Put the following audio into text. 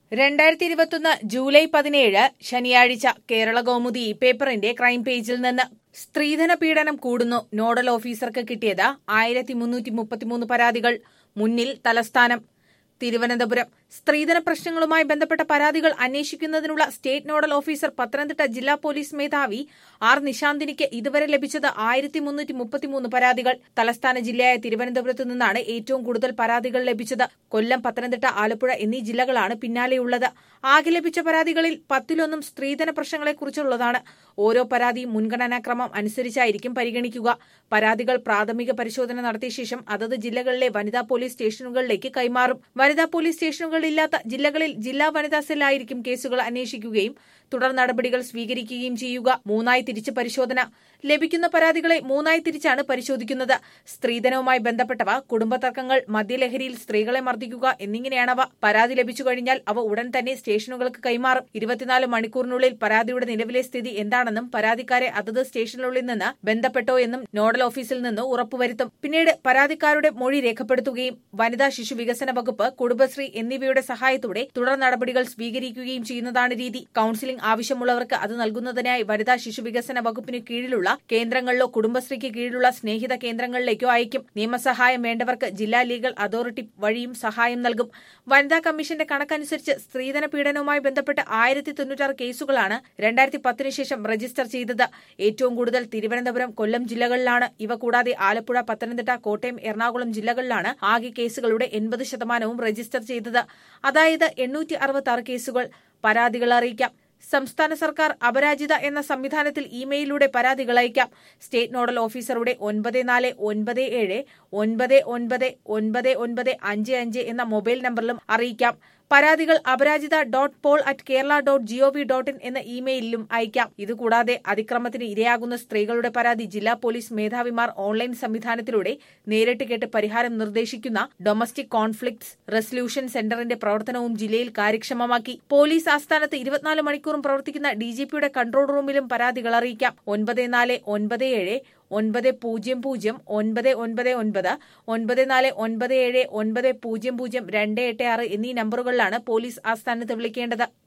രണ്ടായിരത്തി ഇരുപത്തൊന്ന് ജൂലൈ പതിനേഴ് ശനിയാഴ്ച കേരള കൗമുദി പേപ്പറിന്റെ ക്രൈം പേജിൽ നിന്ന് സ്ത്രീധന പീഡനം കൂടുന്നു നോഡൽ ഓഫീസർക്ക് കിട്ടിയത് ആയിരത്തി മുന്നൂറ്റി മുപ്പത്തിമൂന്ന് പരാതികൾ മുന്നിൽ തലസ്ഥാനം തിരുവനന്തപുരം സ്ത്രീധന പ്രശ്നങ്ങളുമായി ബന്ധപ്പെട്ട പരാതികൾ അന്വേഷിക്കുന്നതിനുള്ള സ്റ്റേറ്റ് നോഡൽ ഓഫീസർ പത്തനംതിട്ട ജില്ലാ പോലീസ് മേധാവി ആർ നിശാന്തിനിക്ക് ഇതുവരെ ലഭിച്ചത് ആയിരത്തി മുന്നൂറ്റി മുപ്പത്തിമൂന്ന് പരാതികൾ തലസ്ഥാന ജില്ലയായ തിരുവനന്തപുരത്ത് നിന്നാണ് ഏറ്റവും കൂടുതൽ പരാതികൾ ലഭിച്ചത് കൊല്ലം പത്തനംതിട്ട ആലപ്പുഴ എന്നീ ജില്ലകളാണ് പിന്നാലെയുള്ളത് ആകെ ലഭിച്ച പരാതികളിൽ പത്തിലൊന്നും സ്ത്രീധന പ്രശ്നങ്ങളെക്കുറിച്ചുള്ളതാണ് ഓരോ പരാതിയും മുൻഗണനാക്രമം അനുസരിച്ചായിരിക്കും പരിഗണിക്കുക പരാതികൾ പ്രാഥമിക പരിശോധന നടത്തിയ ശേഷം അതത് ജില്ലകളിലെ വനിതാ പോലീസ് സ്റ്റേഷനുകളിലേക്ക് കൈമാറും വനിതാ പോലീസ് സ്റ്റേഷനുകളില്ലാത്ത ജില്ലകളിൽ ജില്ലാ വനിതാ സെല്ലായിരിക്കും കേസുകൾ അന്വേഷിക്കുകയും തുടർ നടപടികൾ സ്വീകരിക്കുകയും ചെയ്യുക മൂന്നായി തിരിച്ച് പരിശോധന ലഭിക്കുന്ന പരാതികളെ മൂന്നായി തിരിച്ചാണ് പരിശോധിക്കുന്നത് സ്ത്രീധനവുമായി ബന്ധപ്പെട്ടവ കുടുംബ തർക്കങ്ങൾ മദ്യലഹരിയിൽ സ്ത്രീകളെ മർദ്ദിക്കുക എന്നിങ്ങനെയാണവ പരാതി ലഭിച്ചു കഴിഞ്ഞാൽ അവ ഉടൻ തന്നെ സ്റ്റേഷനുകൾക്ക് കൈമാറും ഇരുപത്തിനാല് മണിക്കൂറിനുള്ളിൽ പരാതിയുടെ നിലവിലെ സ്ഥിതി എന്താണെന്നും പരാതിക്കാരെ അതത് സ്റ്റേഷനുകളിൽ നിന്ന് ബന്ധപ്പെട്ടോ എന്നും നോഡൽ ഓഫീസിൽ നിന്ന് ഉറപ്പുവരുത്തും പിന്നീട് പരാതിക്കാരുടെ മൊഴി രേഖപ്പെടുത്തുകയും വനിതാ ശിശു വികസന വകുപ്പ് കുടുംബശ്രീ എന്നിവയുടെ സഹായത്തോടെ തുടർ നടപടികൾ സ്വീകരിക്കുകയും ചെയ്യുന്നതാണ് രീതി കൌൺസിലിംഗ് ആവശ്യമുള്ളവർക്ക് അത് നൽകുന്നതിനായി വനിതാ ശിശു വികസന വകുപ്പിന് കീഴിലുള്ള കേന്ദ്രങ്ങളിലോ കുടുംബശ്രീക്ക് കീഴിലുള്ള സ്നേഹിത കേന്ദ്രങ്ങളിലേക്കോ അയക്കും നിയമസഹായം വേണ്ടവർക്ക് ജില്ലാ ലീഗൽ അതോറിറ്റി വഴിയും സഹായം നൽകും വനിതാ കമ്മീഷന്റെ കണക്കനുസരിച്ച് സ്ത്രീധന പീഡനവുമായി ബന്ധപ്പെട്ട് ആയിരത്തി തൊണ്ണൂറ്റാറ് കേസുകളാണ് രണ്ടായിരത്തി പത്തിന് ശേഷം രജിസ്റ്റർ ചെയ്തത് ഏറ്റവും കൂടുതൽ തിരുവനന്തപുരം കൊല്ലം ജില്ലകളിലാണ് ഇവ കൂടാതെ ആലപ്പുഴ പത്തനംതിട്ട കോട്ടയം എറണാകുളം ജില്ലകളിലാണ് ആകെ കേസുകളുടെ എൺപത് ശതമാനവും രജിസ്റ്റർ ചെയ്തത് അതായത് എണ്ണൂറ്റി അറുപത്തി ആറ് കേസുകൾ പരാതികൾ അറിയിക്കാം സംസ്ഥാന സർക്കാർ അപരാജിത എന്ന സംവിധാനത്തിൽ ഇമെയിലൂടെ പരാതികൾ അയക്കാം സ്റ്റേറ്റ് നോഡൽ ഓഫീസറുടെ ഒൻപത് നാല് ഒൻപത് ഏഴ് ഒൻപത് ഒൻപത് ഒൻപത് ഒൻപത് അഞ്ച് അഞ്ച് എന്ന മൊബൈൽ നമ്പറിലും അറിയിക്കാം പരാതികൾ Aparajitha dot pol at Kerala dot GOV dot in എന്ന ഇമെയിലിലും അയക്കാം ഇതുകൂടാതെ അതിക്രമത്തിന് ഇരയാകുന്ന സ്ത്രീകളുടെ പരാതി ജില്ലാ പോലീസ് മേധാവിമാർ ഓൺലൈൻ സംവിധാനത്തിലൂടെ നേരിട്ട് കേട്ട് പരിഹാരം നിർദ്ദേശിക്കുന്ന ഡൊമസ്റ്റിക് കോൺഫ്ലിക്ട്സ് റെസൊല്യൂഷൻ സെന്ററിന്റെ പ്രവർത്തനവും ജില്ലയിൽ കാര്യക്ഷമമാക്കി പോലീസ് ആസ്ഥാനത്ത് ഇരുപത്തിനാല് മണിക്കൂറും പ്രവർത്തിക്കുന്ന ഡിജിപിയുടെ കൺട്രോൾ റൂമിലും പരാതികൾ അറിയിക്കാം ഒൻപത് നാല് ഒൻപത് ഏഴ് ഒൻപത് പൂജ്യം പൂജ്യം ഒൻപത് ഒൻപത് ഒൻപത് ഒൻപത് നാല് ഒൻപത് ഏഴ് ഒൻപത് പൂജ്യം പൂജ്യം രണ്ട് എട്ട് ആറ് എന്നീ നമ്പറുകളിലാണ് പോലീസ് ആസ്ഥാനത്ത് വിളിക്കേണ്ടത്